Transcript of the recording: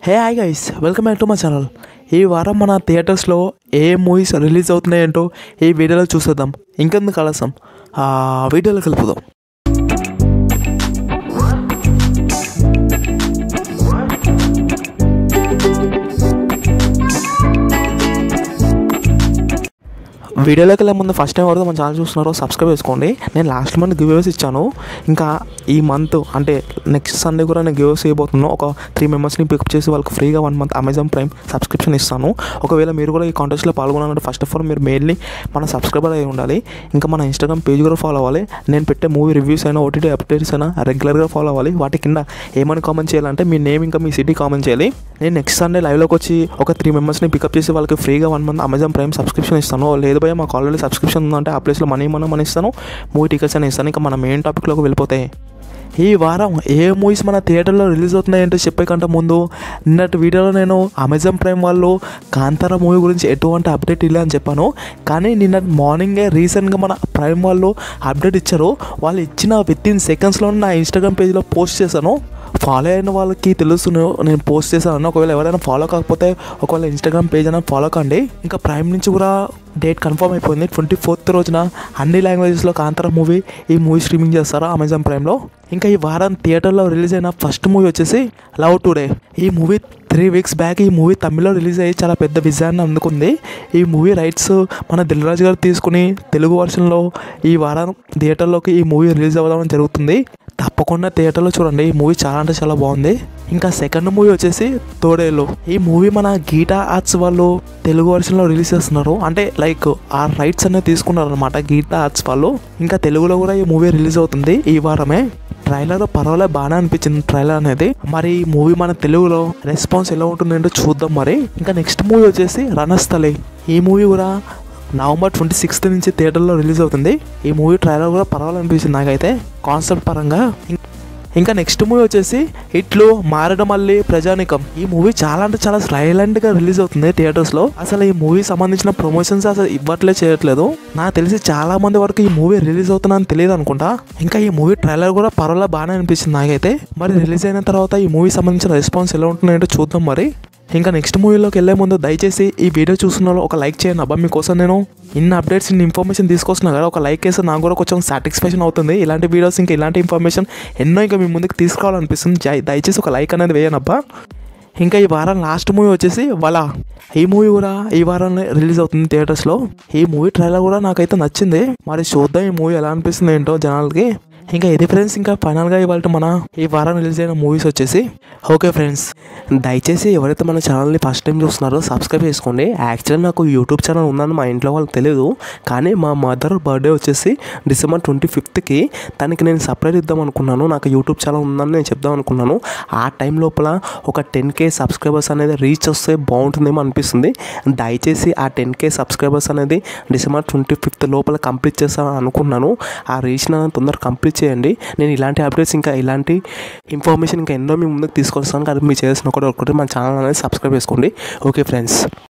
hey hi guys welcome back to my channel ఈ వారం మన థియేటర్స్లో ఏ మూవీస్ రిలీజ్ అవుతున్నాయంటో ఈ వీడియోలో చూసేద్దాం ఇంకెందుకు ఆలస్యం ఆ వీడియోలో కలుపుదాం వీడియోలోకి వెళ్ళే ముందు ఫస్ట్ టైం వరకు మన ఛానల్ చూస్తున్నారో సబ్స్క్రైబ్ చేసుకోండి నేను లాస్ట్ మంత్ గివ్వేస్ ఇచ్చాను ఇంకా ఈ మంత్ అంటే నెక్స్ట్ సండే కూడా నేను గివ్వేస్ ఇవ్వబోతున్నాను ఒక త్రీ మెంబర్స్ని పికప్ చేసి వాళ్ళకి ఫ్రీగా one month Amazon Prime subscription ఇస్తాను ఒకవేళ మీరు కూడా ఈ కాంటెస్ట్లో పాల్గొనాలంటే ఫస్ట్ ఆఫ్ ఆల్ మీరు మెయిన్లీ మన సబ్స్క్రైబర్ అయి ఉండాలి ఇంకా మన ఇన్స్టాగ్రామ్ పేజ్ కూడా ఫాలో అవ్వాలి నేను పెట్టే మూవీ రివ్యూస్ అయినా ఓటీటీ అప్డేట్స్ అయినా రెగ్యులర్గా ఫాలో అవ్వాలి వాటి కింద ఏమని కామెంట్ చేయాలంటే మీ నేమ్ ఇంకా మీ సిటీ కామెంట్ చేయాలి నేను నెక్స్ట్ సండే లైవ్లోకి వచ్చి ఒక త్రీ మెంబర్స్ని పికప్ చేసి వాళ్ళకి ఫ్రీగా one month Amazon Prime subscription ఇస్తాను లేదు భయ మాకు ఆల్రెడీ సబ్స్క్రిప్షన్ ఉందంటే ఆ ప్లేస్లో మనీ మనం మన ఇస్తాను మూవీ టికెట్స్ అని ఇస్తాను ఇంకా మన మెయిన్ టాపిక్లోకి వెళ్ళిపోతాయి ఈ వారం ఏ మూవీస్ మన థియేటర్లో రిలీజ్ అవుతున్నాయంటే చెప్పే కంటే ముందు నిన్నటి వీడియోలో నేను అమెజాన్ ప్రైమ్ వాళ్ళు కాంతారా మూవీ గురించి ఎటువంటి అప్డేట్ ఇల్లే అని చెప్పాను కానీ నిన్న మార్నింగే రీసెంట్గా మన ప్రైమ్ వాళ్ళు అప్డేట్ ఇచ్చారు వాళ్ళు ఇచ్చిన విత్ ఇన్ సెకండ్స్లో నా ఇన్స్టాగ్రామ్ పేజ్లో పోస్ట్ చేశాను ఫాలో అయిన వాళ్ళకి తెలుసును నేను పోస్ట్ చేశాను ఒకవేళ ఎవరైనా ఫాలో కాకపోతే ఒకవేళ ఇన్స్టాగ్రామ్ పేజ్ అయినా ఫాలో కండి ఇంకా ప్రైమ్ నుంచి కూడా డేట్ కన్ఫర్మ్ అయిపోయింది ట్వంటీ ఫోర్త్ రోజున అన్ని లాంగ్వేజెస్లో కాంతారా మూవీ ఈ మూవీ స్ట్రీమింగ్ చేస్తారు అమెజాన్ ప్రైమ్లో ఇంకా ఈ వారం థియేటర్లో రిలీజ్ అయిన ఫస్ట్ మూవీ వచ్చేసి లవ్ టుడే ఈ మూవీ త్రీ వీక్స్ బ్యాక్ ఈ మూవీ తమిళ్లో రిలీజ్ అయ్యి చాలా పెద్ద విజయాన్ని అందుకుంది ఈ మూవీ రైట్స్ మన దిల్రాజు గారు తీసుకుని తెలుగు వర్షన్లో ఈ వారం థియేటర్లోకి ఈ మూవీ రిలీజ్ అవ్వడం జరుగుతుంది తప్పకుండా థియేటర్లో చూడండి ఈ మూవీ చాలా అంటే చాలా బాగుంది ఇంకా సెకండ్ మూవీ వచ్చేసి తోడేలు ఈ మూవీ మన గీటా ఆర్ట్స్ వాళ్ళు తెలుగు వర్షన్లో రిలీజ్ చేస్తున్నారు అంటే లైక్ ఆ రైట్స్ అనేవి తీసుకున్నారు అనమాట గీటా ఆర్ట్స్ వాళ్ళు ఇంకా తెలుగులో కూడా ఈ మూవీ రిలీజ్ అవుతుంది ఈ వారమే ట్రైలర్ పర్వాలేదు బాగానే అనిపించింది ట్రైలర్ అనేది మరి ఈ మూవీ మన తెలుగులో రెస్పాన్స్ ఎలా ఉంటుందంటో చూద్దాం మరి ఇంకా నెక్స్ట్ మూవీ వచ్చేసి రణస్థలి ఈ మూవీ కూడా నవంబర్ ట్వంటీ సిక్స్త్ నుంచి థియేటర్లో రిలీజ్ అవుతుంది ఈ మూవీ ట్రైలర్ కూడా పర్వాలేదు అనిపించింది నాకైతే కాన్సెప్ట్ పరంగా ఇంకా నెక్స్ట్ మూవీ వచ్చేసి ఇట్లు మారడమల్లి ప్రజానికం ఈ మూవీ చాలా అంటే చాలా సైలెంట్ గా రిలీజ్ అవుతుంది థియేటర్స్ లో అసలు ఈ మూవీ సంబంధించిన ప్రమోషన్స్ అసలు ఇవ్వట్లే చేయట్లేదు నాకు తెలిసి చాలా మంది వరకు ఈ మూవీ రిలీజ్ అవుతుందని తెలియదు అనుకుంటా ఇంకా ఈ మూవీ ట్రైలర్ కూడా పర్వాలేదు బాగానే అనిపించింది నాకైతే మరి రిలీజ్ అయిన తర్వాత ఈ మూవీ సంబంధించిన రెస్పాన్స్ ఎలా ఉంటుందంటే చూద్దాం మరి ఇంకా నెక్స్ట్ మూవీలోకి వెళ్ళే ముందు దయచేసి ఈ వీడియో చూస్తున్న వాళ్ళు ఒక లైక్ చేయండి అబ్బా మీకోసం నేను ఇన్ని అప్డేట్స్ ఇన్ని ఇన్ఫర్మేషన్ తీసుకొస్తున్నా కదా ఒక లైక్ వేస్తే నాకు కూడా కొంచెం సాటిస్ఫాక్షన్ అవుతుంది ఇలాంటి వీడియోస్ ఇంకా ఇలాంటి ఇన్ఫర్మేషన్ ఎన్నో ఇంకా మీ ముందుకు తీసుకురావాలనిపిస్తుంది జై- దయచేసి ఒక లైక్ అనేది వేయండి అబ్బా ఇంకా ఈ వారం లాస్ట్ మూవీ వచ్చేసి వల ఈ మూవీ కూడా ఈ వారం రిలీజ్ అవుతుంది థియేటర్స్లో ఈ మూవీ ట్రైలర్ కూడా నాకైతే నచ్చింది మరి చూద్దాం ఈ మూవీ ఎలా అనిపిస్తుంది ఏంటో జనాలకి ఇంకా ఇది ఫ్రెండ్స్ ఇంకా ఫైనల్గా ఇవాళ మన ఈ వారం రిలీజ్ అయిన మూవీస్ వచ్చేసి ఓకే ఫ్రెండ్స్ దయచేసి ఎవరైతే మన ఛానల్ని ఫస్ట్ టైం చూస్తున్నారో సబ్స్క్రైబ్ చేసుకోండి యాక్చువల్లీ నాకు యూట్యూబ్ ఛానల్ ఉందని మా ఇంట్లో వాళ్ళకి తెలియదు కానీ మా మదర్ బర్త్డే వచ్చేసి డిసెంబర్ ట్వంటీ ఫిఫ్త్కి తనకి నేను సపరేట్ ఇద్దాం అనుకున్నాను నాకు యూట్యూబ్ ఛానల్ ఉందని నేను చెప్దాం అనుకున్నాను ఆ టైం లోపల ఒక టెన్ కే సబ్స్క్రైబర్స్ అనేది రీచ్ వస్తే బాగుంటుందేమో అనిపిస్తుంది దయచేసి ఆ టెన్ కే సబ్స్క్రైబర్స్ అనేది డిసెంబర్ ట్వంటీ ఫిఫ్త్ లోపల కంప్లీట్ చేస్తాను అనుకున్నాను ఆ రీచ్ నా తొందరగా కంప్లీట్ చేయండి నేను ఇలాంటి అప్డేట్స్ ఇంకా ఇలాంటి ఇన్ఫర్మేషన్ ఇంకా ఎన్నో మీ ముందుకు తీసుకొస్తాను కానీ మీరు చేసిన ఒకటి ఒకటి మన ఛానల్ అనేది సబ్స్క్రైబ్ చేసుకోండి ఓకే ఫ్రెండ్స్